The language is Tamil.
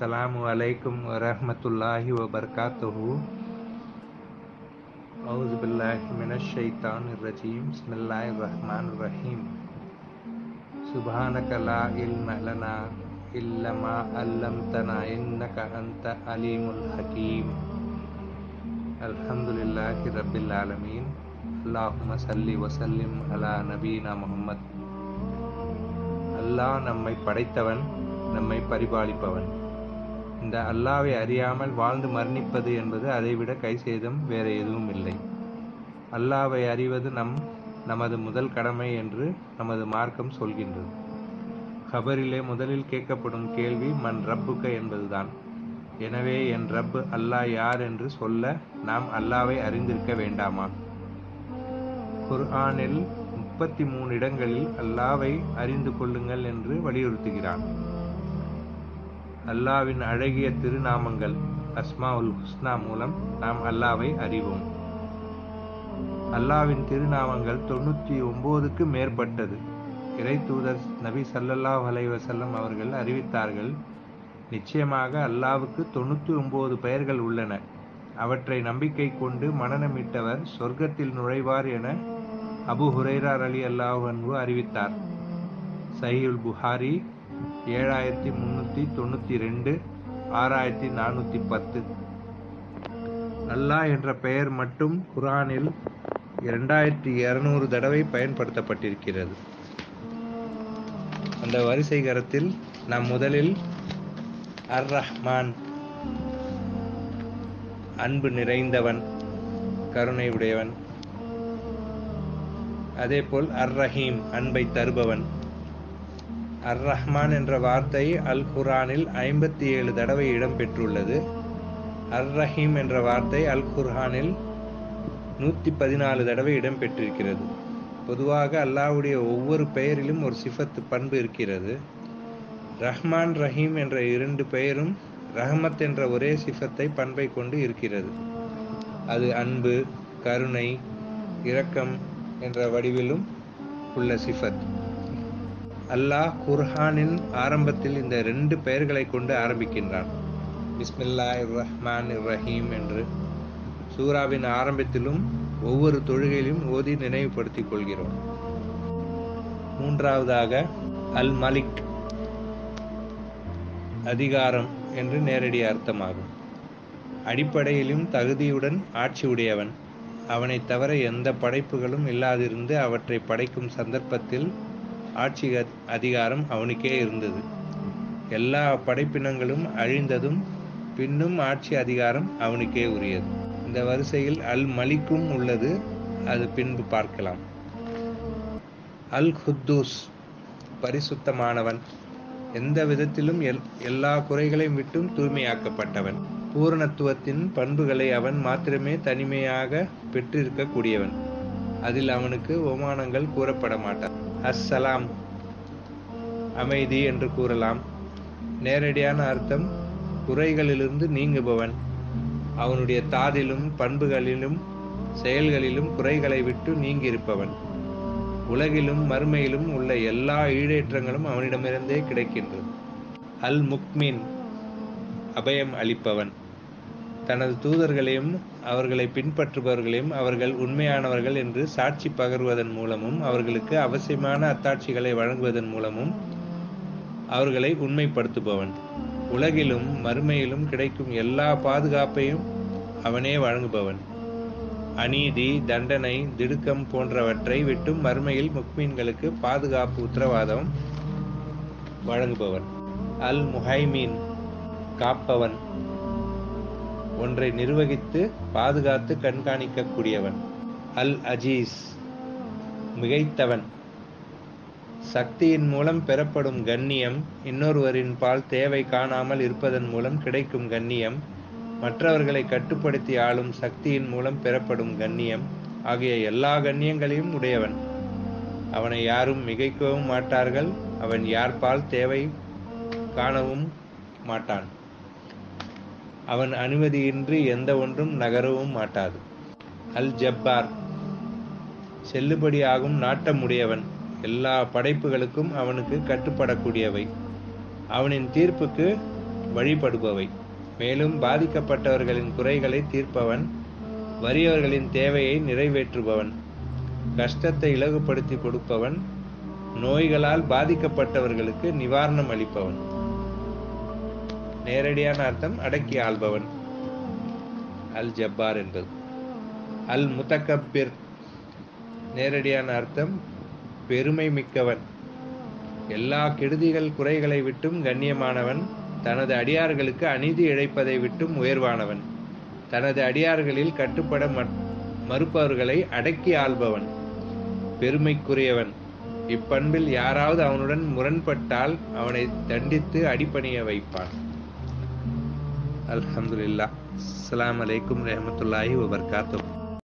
السلام عليكم ورحمة الله وبركاته أعوذ بالله من الشيطان الرجيم بسم الله الرحمن الرحيم سبحانك لا علم لنا إلا ما علمتنا إنك أنت عليم الحكيم الحمد لله رب العالمين اللهم صل وسلم على نبينا محمد அல்லாஹ் நம்மை படைத்தவன் நம்மை பரிபாலிப்பவன் இந்த அல்லாவை அறியாமல் வாழ்ந்து மரணிப்பது என்பது அதைவிட கை சேதம் வேற எதுவும் இல்லை அல்லாவை அறிவது நம் நமது முதல் கடமை என்று நமது மார்க்கம் சொல்கின்றது கபரிலே முதலில் கேட்கப்படும் கேள்வி மண் ரப்புக்க என்பதுதான் எனவே என் ரப்பு அல்லாஹ் யார் என்று சொல்ல நாம் அல்லாவை அறிந்திருக்க வேண்டாமா குர்ஆனில் முப்பத்தி மூணு இடங்களில் அல்லாவை அறிந்து கொள்ளுங்கள் என்று வலியுறுத்துகிறான் அல்லாவின் அழகிய திருநாமங்கள் அஸ்மா உல் ஹுஸ்னா மூலம் நாம் அல்லாவை அறிவோம் அல்லாவின் திருநாமங்கள் தொண்ணூற்றி ஒன்பதுக்கு மேற்பட்டது இறை தூதர் நபி சல்லல்லாஹ் அலைவசல்லம் அவர்கள் அறிவித்தார்கள் நிச்சயமாக அல்லாவுக்கு தொண்ணூற்றி ஒன்பது பெயர்கள் உள்ளன அவற்றை நம்பிக்கை கொண்டு மனநமிட்டவர் சொர்க்கத்தில் நுழைவார் என அபு ஹுரைரார் அலி அல்லாஹ் அன்பு அறிவித்தார் சஹீல் புகாரி ஏழாயிரத்தி முன்னூற்றி தொண்ணூற்றி ரெண்டு ஆறாயிரத்தி நானூற்றி பத்து அல்லாஹ் என்ற பெயர் மட்டும் குரானில் இரண்டாயிரத்தி இருநூறு தடவை பயன்படுத்தப்பட்டிருக்கிறது அந்த வரிசை கரத்தில் நாம் முதலில் அர் ரஹ்மான் அன்பு நிறைந்தவன் கருணை உடையவன் அதேபோல் அர் ரஹீம் அன்பை தருபவன் அர் ரஹ்மான் என்ற வார்த்தை அல் குரானில் ஐம்பத்தி ஏழு தடவை இடம்பெற்றுள்ளது அர் ரஹீம் என்ற வார்த்தை அல் குர்ஹானில் நூற்றி பதினாலு தடவை இடம்பெற்றிருக்கிறது பொதுவாக அல்லாவுடைய ஒவ்வொரு பெயரிலும் ஒரு சிஃபத்து பண்பு இருக்கிறது ரஹ்மான் ரஹீம் என்ற இரண்டு பெயரும் ரஹமத் என்ற ஒரே சிஃபத்தை பண்பை கொண்டு இருக்கிறது அது அன்பு கருணை இரக்கம் என்ற வடிவிலும் உள்ள சிஃபத் அல்லாஹ் குர்ஹானின் ஆரம்பத்தில் இந்த ரெண்டு பெயர்களை கொண்டு ஆரம்பிக்கின்றான் பிஸ்மில்லா ரஹ்மான் ரஹீம் என்று சூராவின் ஆரம்பத்திலும் ஒவ்வொரு தொழுகையிலும் ஓதி நினைவுபடுத்திக் கொள்கிறோம் மூன்றாவதாக அல் மலிக் அதிகாரம் என்று நேரடி அர்த்தமாகும் அடிப்படையிலும் தகுதியுடன் ஆட்சி உடையவன் அவனை தவிர எந்த படைப்புகளும் இல்லாதிருந்து அவற்றை படைக்கும் சந்தர்ப்பத்தில் ஆட்சி அதிகாரம் அவனுக்கே இருந்தது எல்லா படைப்பினங்களும் அழிந்ததும் பின்னும் ஆட்சி அதிகாரம் அவனுக்கே உரியது இந்த வரிசையில் அல் மலிக்கும் உள்ளது அது பின்பு பார்க்கலாம் அல் குத்தூஸ் பரிசுத்தமானவன் எந்த விதத்திலும் எல் எல்லா குறைகளையும் விட்டும் தூய்மையாக்கப்பட்டவன் பூரணத்துவத்தின் பண்புகளை அவன் மாத்திரமே தனிமையாக பெற்றிருக்கக்கூடியவன் அதில் அவனுக்கு ஓமானங்கள் கூறப்பட மாட்டார் அஸ்ஸலாம் அமைதி என்று கூறலாம் நேரடியான அர்த்தம் குறைகளிலிருந்து நீங்குபவன் அவனுடைய தாதிலும் பண்புகளிலும் செயல்களிலும் குறைகளை விட்டு நீங்கியிருப்பவன் உலகிலும் மறுமையிலும் உள்ள எல்லா ஈடேற்றங்களும் அவனிடமிருந்தே கிடைக்கின்றது அல் முக்மின் அபயம் அளிப்பவன் தனது தூதர்களையும் அவர்களை பின்பற்றுபவர்களையும் அவர்கள் உண்மையானவர்கள் என்று சாட்சி பகர்வதன் மூலமும் அவர்களுக்கு அவசியமான அத்தாட்சிகளை வழங்குவதன் மூலமும் அவர்களை உண்மைப்படுத்துபவன் உலகிலும் மறுமையிலும் கிடைக்கும் எல்லா பாதுகாப்பையும் அவனே வழங்குபவன் அநீதி தண்டனை திடுக்கம் போன்றவற்றை விட்டும் மறுமையில் முக்மீன்களுக்கு பாதுகாப்பு உத்தரவாதம் வழங்குபவன் அல் முஹைமீன் காப்பவன் ஒன்றை நிர்வகித்து பாதுகாத்து கண்காணிக்கக்கூடியவன் அல் அஜீஸ் மிகைத்தவன் சக்தியின் மூலம் பெறப்படும் கண்ணியம் இன்னொருவரின் பால் தேவை காணாமல் இருப்பதன் மூலம் கிடைக்கும் கண்ணியம் மற்றவர்களை கட்டுப்படுத்தி ஆளும் சக்தியின் மூலம் பெறப்படும் கண்ணியம் ஆகிய எல்லா கண்ணியங்களையும் உடையவன் அவனை யாரும் மிகைக்கவும் மாட்டார்கள் அவன் யார்பால் தேவை காணவும் மாட்டான் அவன் அனுமதியின்றி எந்த ஒன்றும் நகரவும் மாட்டாது அல் ஜப்பார் செல்லுபடியாகும் நாட்டமுடையவன் எல்லா படைப்புகளுக்கும் அவனுக்கு கட்டுப்படக்கூடியவை அவனின் தீர்ப்புக்கு வழிபடுபவை மேலும் பாதிக்கப்பட்டவர்களின் குறைகளை தீர்ப்பவன் வறியவர்களின் தேவையை நிறைவேற்றுபவன் கஷ்டத்தை இலகுபடுத்தி கொடுப்பவன் நோய்களால் பாதிக்கப்பட்டவர்களுக்கு நிவாரணம் அளிப்பவன் நேரடியான அர்த்தம் அடக்கி ஆள்பவன் அல் ஜப்பார் என்பது அல் முத்தக்கப்பிர் நேரடியான அர்த்தம் பெருமை மிக்கவன் எல்லா கெடுதிகள் குறைகளை விட்டும் கண்ணியமானவன் தனது அடியார்களுக்கு அநீதி இழைப்பதை விட்டும் உயர்வானவன் தனது அடியார்களில் கட்டுப்பட மறுப்பவர்களை அடக்கி ஆள்பவன் பெருமைக்குரியவன் இப்பண்பில் யாராவது அவனுடன் முரண்பட்டால் அவனை தண்டித்து அடிப்பணிய வைப்பான் அல்ஹம்துலில்லா அஸ்ஸலாமு அலைக்கும் ரஹமத்துல்லாஹி வபர்காத்துஹு